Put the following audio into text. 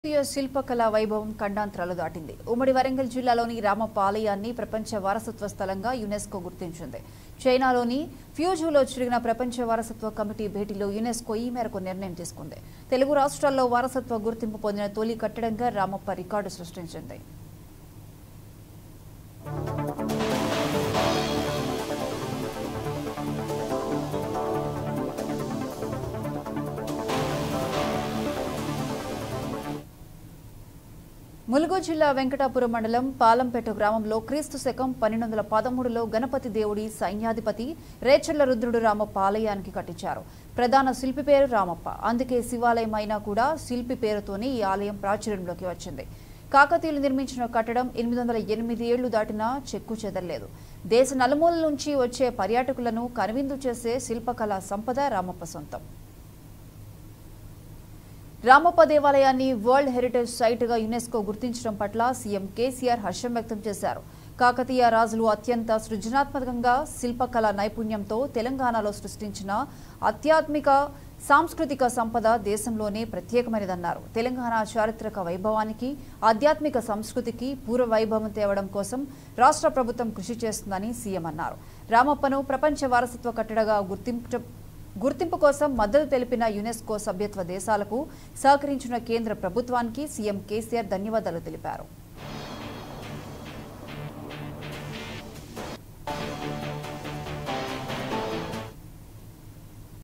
భారతీయ శిల్పకళా వైభవం ఖండాంతరాలు దాటింది ఉమ్మడి వరంగల్ జిల్లాలోని రామప్ప ఆలయాన్ని ప్రపంచ వారసత్వ స్థలంగా యునెస్కో గుర్తించింది చైనాలోని ఫ్యూజులో జరిగిన ప్రపంచ వారసత్వ కమిటీ భేటీలో యునెస్కో ఈ మేరకు నిర్ణయం తీసుకుంది తెలుగు రాష్ట్రాల్లో వారసత్వ గుర్తింపు పొందిన తొలి కట్టడంగా రామప్ప రికార్డు సృష్టించింది ములుగు జిల్లా వెంకటాపురం మండలం పాలంపేట గ్రామంలో క్రీస్తు శకం పన్నెండు వందల పదమూడులో గణపతి దేవుడి సైన్యాధిపతి రేచర్ల రుద్రుడు రామప్ప ఆలయానికి కట్టించారు ప్రధాన శిల్పి పేరు రామప్ప అందుకే శివాలయం అయినా కూడా శిల్పి పేరుతోనే ఈ ఆలయం ప్రాచుర్యంలోకి వచ్చింది కాకతీయులు నిర్మించిన కట్టడం ఎనిమిది వందల ఎనిమిది ఏళ్లు దాటినా చెక్కు చెదరలేదు దేశ నలుమూలల నుంచి వచ్చే పర్యాటకులను కనువిందు చేసే శిల్పకళా సంపద రామప్ప సొంతం రామప్ప దేవాలయాన్ని వరల్డ్ హెరిటేజ్ సైట్ గా యునెస్కో గుర్తించడం పట్ల సీఎం కేసీఆర్ హర్షం వ్యక్తం చేశారు కాకతీయ రాజులు అత్యంత సృజనాత్మకంగా శిల్పకళ నైపుణ్యంతో తెలంగాణలో సృష్టించిన ఆధ్యాత్మిక సాంస్కృతిక సంపద దేశంలోనే ప్రత్యేకమైనదన్నారు తెలంగాణ చారిత్రక వైభవానికి ఆధ్యాత్మిక సంస్కృతికి పూర్వ వైభవం తేవడం కోసం రాష్ట్ర ప్రభుత్వం కృషి చేస్తుందని సీఎం అన్నారు రామప్పను ప్రపంచ వారసత్వ కట్టడగా గుర్తించ గుర్తింపు కోసం మద్దతు తెలిపిన యునెస్కో సభ్యత్వ దేశాలకు సహకరించిన కేంద్ర ప్రభుత్వానికి సీఎం కేసీఆర్ ధన్యవాదాలు తెలిపారు